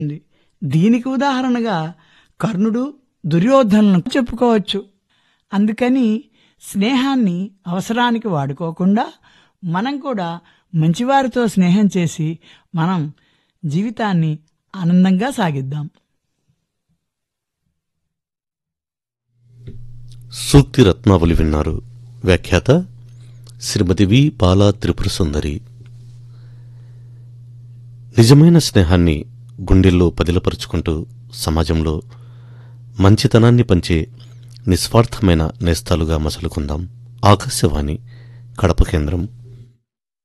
ఉంది దీనికి ఉదాహరణగా కర్ణుడు దుర్యోధనలను చెప్పుకోవచ్చు అందుకని స్నేహాన్ని అవసరానికి వాడుకోకుండా మనం కూడా మంచివారితో స్నేహం చేసి మనం జీవితాన్ని ఆనందంగా సాగిద్దాం సూక్తి రత్నావళి విన్నారు వ్యాఖ్యాత శ్రీమతి వి బాలా త్రిపుర సుందరి నిజమైన స్నేహాన్ని గుండెల్లో పదిలపరుచుకుంటూ సమాజంలో మంచితనాన్ని పంచే నిస్వార్థమైన నేస్తాలుగా మసలుకుందాం ఆకాశవాణి కడప కేంద్రం